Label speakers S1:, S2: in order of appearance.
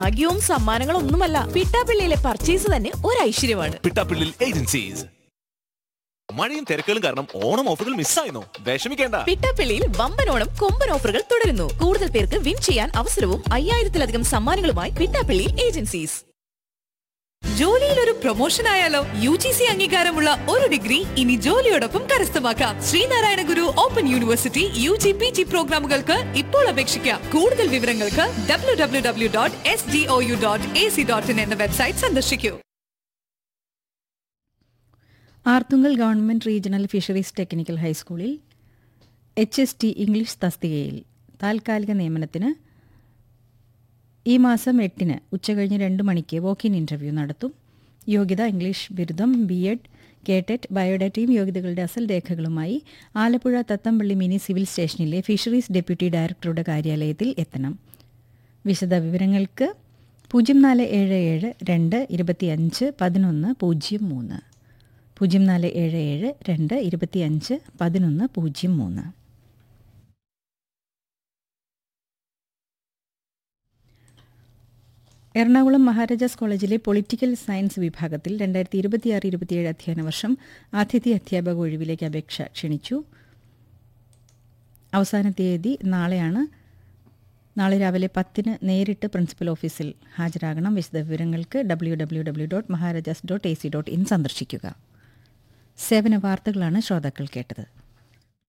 S1: ഭാഗ്യവും സമ്മാനങ്ങളൊന്നുമല്ല പിട്ടാപ്പിള്ളിയിലെ പർച്ചേസ് തന്നെ ഒരു ഐശ്വര്യമാണ്
S2: പിട്ടാപ്പിള്ളിൽ ഏജൻസീസ് മഴയും തിരക്കുകളും കാരണം ഓണം ഓഫറുകൾ മിസ്സായിരുന്നു വിഷമിക്കേണ്ട
S1: പിട്ടാപ്പിള്ളിയിൽ വമ്പനോണം കൊമ്പൻ ഓഫറുകൾ തുടരുന്നു കൂടുതൽ പേർക്ക് വിൻ ചെയ്യാൻ അവസരവും അയ്യായിരത്തിലധികം സമ്മാനങ്ങളുമായി പിട്ടാപ്പിള്ളി ഏജൻസീസ്
S3: ജോലിയിൽ ഒരു പ്രൊമോഷൻ ആയാലോ യു ജി സി അംഗീകാരമുള്ള ഒരു ഡിഗ്രി ഇനി ജോലിയോടൊപ്പം കരസ്ഥമാക്കാം Sreenarayana Guru open university U G P G പ്രോഗ്രാമുകൾക്ക് ഇപ്പോൾ അപേക്ഷിക്കാം കൂടുതൽ വിവരങ്ങൾക്ക് W W W dot S D O U dot A C dot in എന്ന വെബ്സൈറ്റ് സന്ദർശിക്കൂ
S4: Arthunkal government regional fisheries technical ഹൈസ്കൂളിൽ എച്ച് എസ് ടി ഇംഗ്ലീഷ് തസ്തികയിൽ താൽക്കാലിക നിയമനത്തിന് ഈ മാസം എട്ടിന് ഉച്ചകഴിഞ്ഞ് രണ്ട് മണിക്ക് വോക്കിൻ ഇൻ്റർവ്യൂ നടത്തും യോഗ്യത ഇംഗ്ലീഷ് ബിരുദം ബി എഡ് കേടെറ്റ് ബയോഡാറ്റയും യോഗ്യതകളുടെ അസൽ രേഖകളുമായി ആലപ്പുഴ തത്തമ്പള്ളി മിനി സിവിൽ സ്റ്റേഷനിലെ ഫിഷറീസ് ഡെപ്യൂട്ടി ഡയറക്ടറുടെ കാര്യാലയത്തിൽ എത്തണം വിശദ വിവരങ്ങൾക്ക് പൂജ്യം നാല് ഏഴ് ഏഴ് രണ്ട് ഇരുപത്തിയഞ്ച് പതിനൊന്ന് പൂജ്യം മൂന്ന് പൂജ്യം നാല് ഏഴ് ഏഴ് രണ്ട് ഇരുപത്തിയഞ്ച് പതിനൊന്ന് പൂജ്യം മൂന്ന് എറണാകുളം മഹാരാജാസ് കോളേജിലെ പൊളിറ്റിക്കൽ സയൻസ് വിഭാഗത്തിൽ രണ്ടായിരത്തി ഇരുപത്തിയാറ് ഇരുപത്തിയേഴ് അധ്യയന വർഷം അതിഥി അധ്യാപക ഒഴിവിലേക്ക് അപേക്ഷ ക്ഷണിച്ചു അവസാന തീയതി നാളെയാണ് നാളെ രാവിലെ പത്തിന് നേരിട്ട് പ്രിൻസിപ്പൽ ഓഫീസിൽ ഹാജരാകണം വിശദവിവരങ്ങൾക്ക് W W W dot Maharajas dot A C dot in സന്ദർശിക്കുക സേവന വാർത്തകളാണ് ശ്രോതാക്കൾ കേട്ടത്